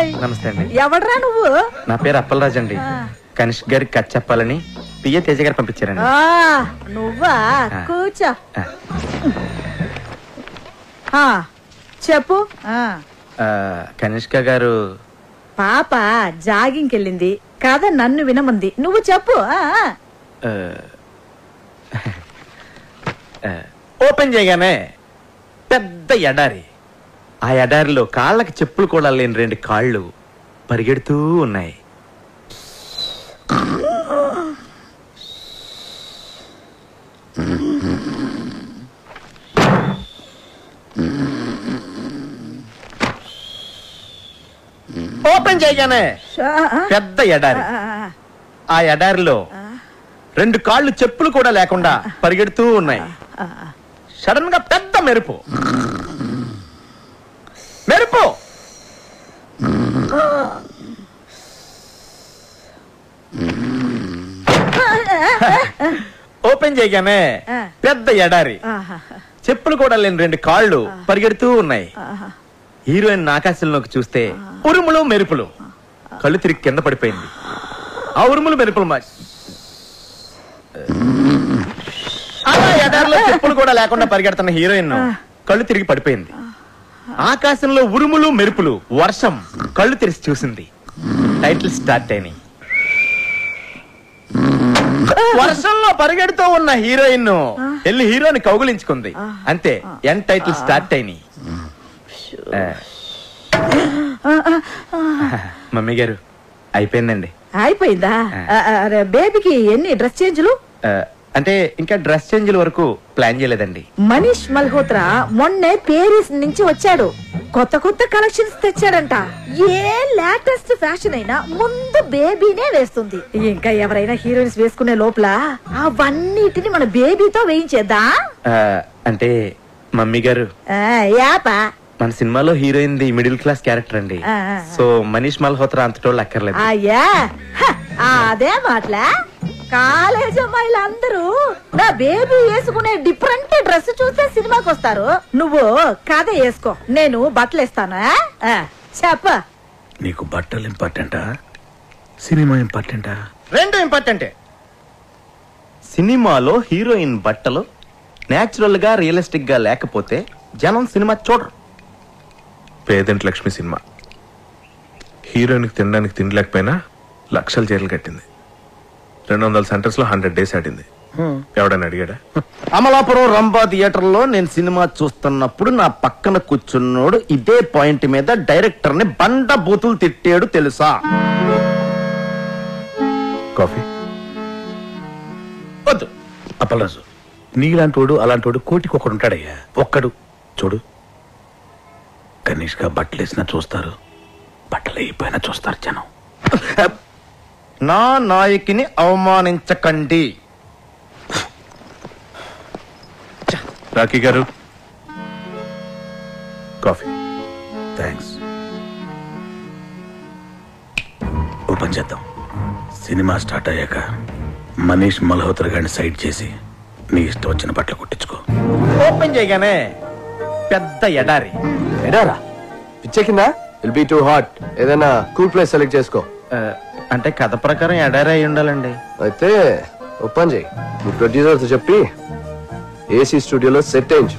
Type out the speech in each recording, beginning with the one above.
Hi నమస్తే అండి ఎవడ్రా నువ్వు నా పేరు అప్పలరాజు అండి కనిష్క్ గారికి కట్ చెప్పాలని పిఏ తేజ గారు పంపించారండి ఆ నువ్వా కూర్చో ఆ, ఆ, చెప్పు ఆ ఆ, కనిష్క గారు పాప జాగింగ్కి వెళ్ళింది కథ నన్ను వినమంది నువ్వు చెప్పు ఆ, ఆ. ఆ, ఆ, ఓపెన్ చేయగానే పెద్ద ఎడారి ఆ ఎడారిలో కాళ్ళకి చెప్పులు కూడా లేని రెండు కాళ్ళు పరిగెడుతూ ఉన్నాయి ఓపెన్ చేయగానే ఆ, ఆ, పెద్ద ఎడారి ఆ, ఆ. ఆ ఎడారిలో రెండు కాళ్ళు చెప్పులు కూడా లేకుండా పరిగెడుతూ ఉన్నాయి సడన్ గా పెద్ద మెరుపు మెరుపు ఓపెన్ చేయగానే ఆ. పెద్ద ఎడారి ఆహా, చెప్పులు కూడా లేని రెండు కాళ్ళు పరిగెడుతూ ఉన్నాయి ఆహా. హీరోయిన్ ఆకాశంలోకి చూస్తే ఉరుములు మెరుపులు కళ్ళు తిరిగి కింద పడిపోయింది ఆ ఉరుములు మెరుపులు మా అలా ఎడారిలో చెప్పులు కూడా లేకుండా పరిగెడుతున్న హీరోయిన్ కళ్ళు తిరిగి పడిపోయింది ఆకాశంలో ఉరుములు మెరుపులు వర్షం కళ్ళు తెరిచి చూసింది టైటిల్ స్టార్ట్ అయినాయి వర్షంలో పరిగెడుతూ ఉన్న హీరోయిన్ వెళ్ళి హీరోని కౌగులించుకుంది అంతే ఎన్ టైటిల్ స్టార్ట్ అయినాయి ఆ. మమ్మీ గారు అయిపోయిందండి అయిపోయిందా ఆ, ఆ, అరే, బేబీకి ఎన్ని డ్రెస్ చేంజ్లు ఆ, అంటే ఇంకా డ్రెస్ చేంజ్ల వరకు ప్లాన్ చేయలేదండి మనీష్ మల్హోత్రా మొన్నే పేరిస్ నుంచి వచ్చాడు కొత్త కొత్త కలెక్షన్స్ తెచ్చాడంట ఏ లేటెస్ట్ ఫ్యాషన్ అయినా ముందు బేబీనే వేస్తుంది ఇంకా ఎవరైనా హీరోయిన్స్ వేసుకునే లోపల అవన్నిటిని మన బేబీతో వేయించేద్దా ఆ, అంటే మమ్మీ గారు ఆ, యాపా మన సినిమాలో హీరోయిన్ ది మిడిల్ క్లాస్ క్యారెక్టర్ అండి ఆ, ఆ, సో మనీష్ మల్హోత్రా అంతటోళ్ళు అక్కర్లేదు అయ్యా హ, అదే మాటలా కాలేజ్ అమ్మాయిలు అందరూ నా బేబీ వేసుకునే డిఫరెంట్ డ్రెస్ చూస్తే సినిమాకి వస్తారు నువ్వు కథ వేసుకో నేను బట్టలు ఇస్తాను ఆ? ఆ, చెప్ప నీకు బట్టలు ఇంపార్టెంటా సినిమా ఇంపార్టెంటా రెండు ఇంపార్టెంటే సినిమాలో హీరోయిన్ బట్టలు నేచురల్ గా రియలిస్టిక్ గా లేకపోతే జనం సినిమా చూడరు పేదంటి లక్ష్మి సినిమా హీరోయిన్కి తినడానికి తినలేకపోయినా లక్షల చీరలు కట్టింది రెండు వందల సెంటర్స్ లో హండ్రెడ్ డేస్ ఆడింది ఎవడని అడిగాడా అమలాపురం రంభా థియేటర్ లో నేను సినిమా చూస్తున్నప్పుడు నా పక్కన కూర్చున్నోడు ఇదే పాయింట్ మీద డైరెక్టర్ ని బండ బూతులు తిట్టాడు తెలుసా కాఫీ వద్దు అప్పలరాజు నీలాంటోడు అలాంటోడు కోటికి ఒకడు ఉంటాడయ్యా ఒక్కడు చూడు కనీష్గా బట్టలు వేసినా చూస్తారు బట్టలు అయిపోయినా చూస్తారు జనం నా నాయకిని అవమానించకండి రాఖీ గారు కాఫీ థ్యాంక్స్ ఓపెన్ చేద్దాం సినిమా స్టార్ట్ అయ్యాక మనీష్ మల్హోత్రా గారిని సైడ్ చేసి నీ ఇష్టం వచ్చిన బట్టలు కుట్టించుకో ఓపెన్ చేయగానే పెద్ద ఎడారి ఎడారా పిచ్చెక్కిందా విల్ బీ టూ హాట్ ఏదైనా కూల్ ప్లేస్ సెలెక్ట్ చేసుకో ఆ, అంటే కథ ప్రకారం ఎడారి అయి ఉండాలండి అయితే ఓ పని చేయి నువ్వు ప్రొడ్యూసర్తో చెప్పి ఏసీ స్టూడియోలో సెట్ వేయించు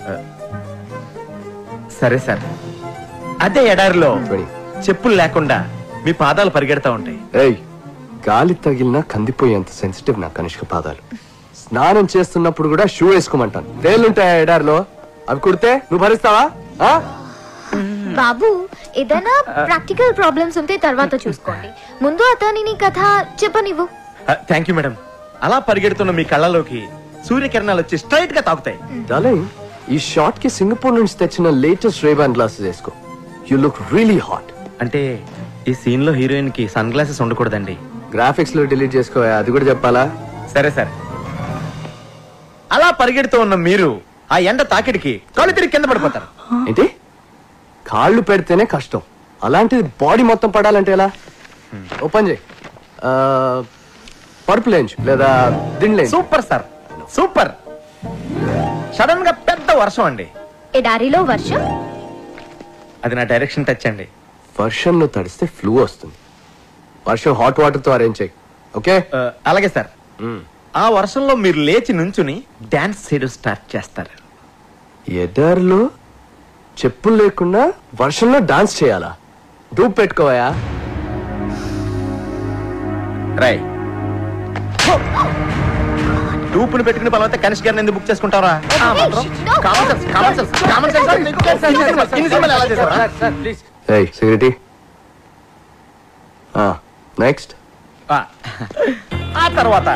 సరే సార్ అదే ఎడారిలో Ready. చెప్పులు లేకుండా మీ పాదాలు పరిగెడతా ఉంటాయి ఏయ్ గాలి తగిలినా కందిపోయేంత సెన్సిటివ్ నా కనిష్క పాదాలు స్నానం చేస్తున్నప్పుడు కూడా షూ వేసుకోమంటాను తేలుంటాయా ఎడారిలో అవి కుడితే నువ్వు భరిస్తావా ఆ? బాబు ఏదైనా ప్రాక్టికల్ ప్రాబ్లమ్స్ ఉంటే తర్వాత చూసుకోండి ముందు అతనిని కథ చెప్పనివ్వు థ్యాంక్ యూ మేడం అలా పరిగెడుతున్న మీ కళ్ళలోకి సూర్యకిరణాలు వచ్చి స్ట్రైట్ గా తాకుతాయి డార్లింగ్ ఈ షార్ట్ కి సింగపూర్ నుంచి తెచ్చిన లేటెస్ట్ రేబాన్ గ్లాసెస్ వేసుకో యు లుక్ రియలీ హాట్ అంటే ఈ సీన్ లో హీరోయిన్ కి సన్ గ్లాసెస్ ఉండకూడదండి గ్రాఫిక్స్ లో డిలీట్ చేసుకో అది కూడా చెప్పాలా సరే సరే అలా పరిగెడుతూ ఉన్న మీరు ఆ ఎండ తాకిడికి కళ్ళు తిరిగి కింద పడిపోతారు ఏంటి కాళ్ళు పెడితేనే కష్టం అలాంటిది బాడీ మొత్తం పడాలంటే ఎలా ఓపెన్ చేయి ఆ, పరుపు లేంచు లేదా దిండ్లేంచు సూపర్ సార్ సూపర్ సడన్ గా పెద్ద వర్షం అండి ఎడారిలో వర్షం అది నా డైరెక్షన్ టచ్ అండి వర్షంలో తడిస్తే ఫ్లూ వస్తుంది వర్షం హాట్ వాటర్ తో అరేంజ్ చేయి ఓకే ఆ, అలాగే సార్ ఆ వర్షంలో మీరు లేచి నుంచుని డాన్స్ చేయడం స్టార్ట్ చేస్తారు ఎదర్లో చెప్పులు లేకుండా వర్షంలో డాన్స్ చేయాలా డూప్ పెట్టుకోవయా రై టూపుని పెట్టుకుని బలవంత కనిష్ గారిని ఎందుకు బుక్ చేసుకుంటారా common sense common sense common sense ఇన్ని సినిమాలు ఎలా చేసావా ఏయ్ సెక్యూరిటీ నెక్స్ట్ ఆ, ఆ తర్వాత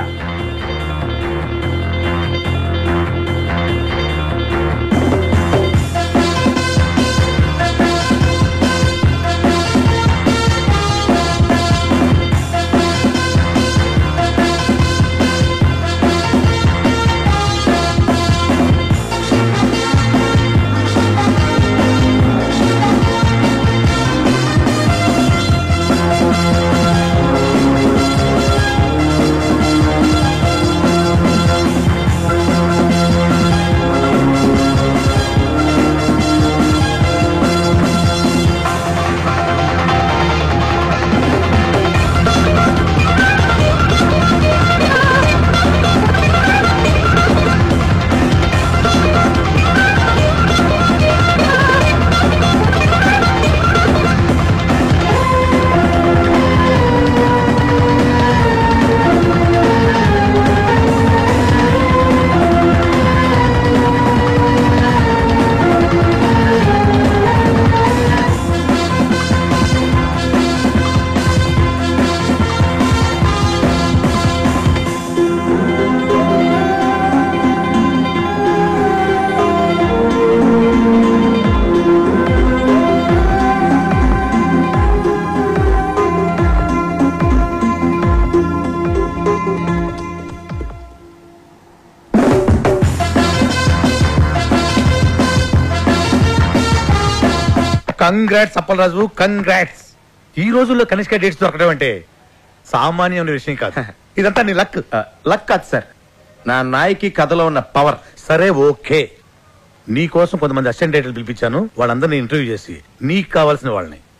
కంగ్రాట్స్ అప్పలరాజు కంగ్రాట్స్ ఈ రోజుల్లో కనిష్క డేట్స్ దొరకడం అంటే సామాన్యమైన విషయం కాదు ఇదంతా నీ లక్ ఆ, లక్ కాదు సార్ నా నాయకి కథలో ఉన్న పవర్ సరే ఓకే నీ కోసం కొంతమంది అసిస్టెంట్ డేట్లు పిలిపించాను వాళ్ళందరినీ ఇంటర్వ్యూ చేసి నీకు కావాల్సిన వాళ్ళని